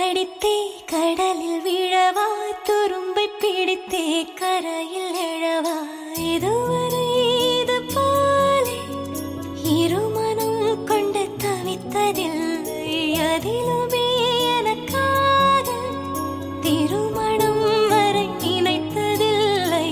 அடித்தே கடலில் விழவா துரும்பை பிடித்தே கரையில் எழவா இதுவரை இது போலே இருமனம் கொண்டு தவித்ததில்லை அதிலுமே எனக்காக திருமணம் வரை நினைத்ததில்லை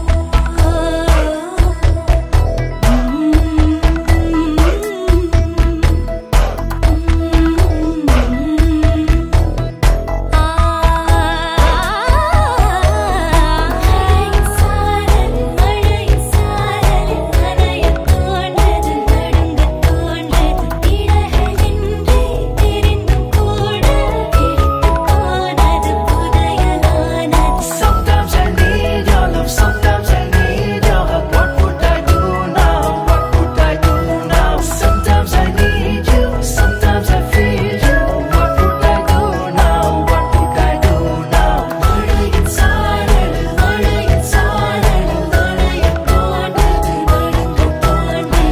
சாரல் மழை சாரல் நனைய தோன்றது நடுங்க தோன்றது இடகளென்றே தெரிந்தும் கூட பிடித்து போனது புதையலானது Sometimes I need your love, sometimes I need your hug. What would I do now? What would I do now? Sometimes I need you, sometimes I feel you. What would I do now? What would I do now? மழையின் சாரல் மழையின் சாரல் நனைய தோன்றது நடுங்க தோன்றது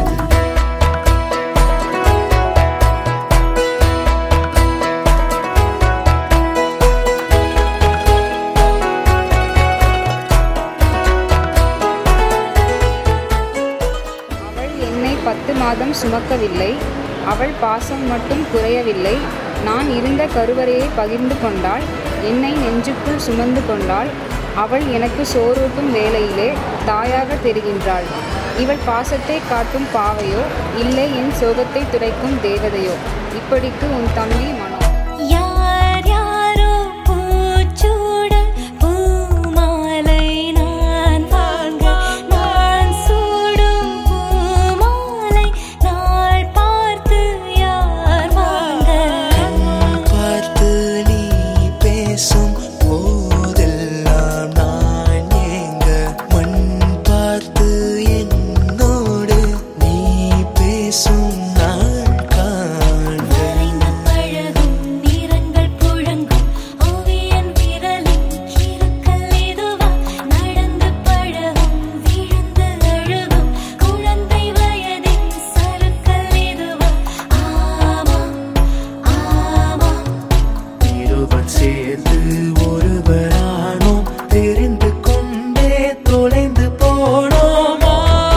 அவள் என்னை பத்து மாதம் சுமக்கவில்லை அவள் பாசம் மட்டும் குறையவில்லை நான் இருந்த கருவறையை பகிர்ந்து கொண்டாள் என்னை நெஞ்சுக்குள் சுமந்து கொண்டாள் அவள் எனக்கு சோறூட்டும் வேளையிலே தாயாக தெரிகின்றாள் இவள் பாசத்தை காட்டும் பாவையோ இல்லை என் சோகத்தை துடைக்கும் தேவதையோ இப்படிக்கு உன் தம்பி மனோ யார் யாரோ பூச்சூட பூமாலை நான் வாங்க நான் சூடும் பூமாலை நாள் பார்த்து யார் வாங்க பார்த்து நீ பேசும் போதெல்லாம் நான் ஏங்க மண் பார்த்து என்னோடு நீ பேசும் நாள் காண்க வரைந்த பழகும் நிறங்கள் புழங்கும் ஓவியன் விரலின் கிறுக்கல் இதுவா நடந்து பழகும் விழுந்து அழுகும் குழந்தை வயதின் சறுக்கல் இதுவா ஆமா ஆமா இருவர் சேர்ந்து ஒருவரானோம் தெரிந்து கொண்டே தொலைந்து போனோமா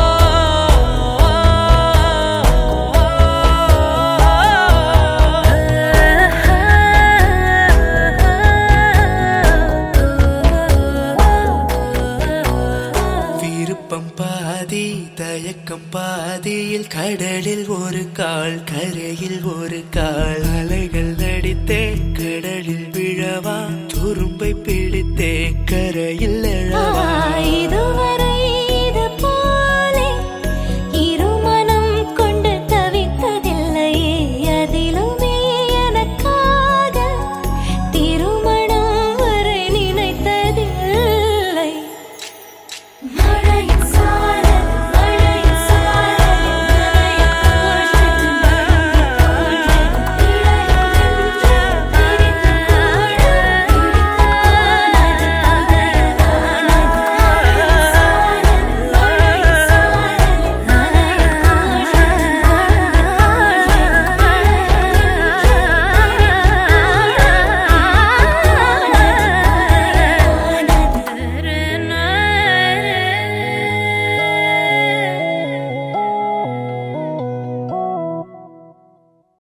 விருப்பம் பாதி தயக்கம் பாதியில் கடலில் ஒரு கால் கரையில் ஒரு கால் அலைகள் அடித்தே கடலில் விழவா துரும்பை பிடித்தே கரையில் எழ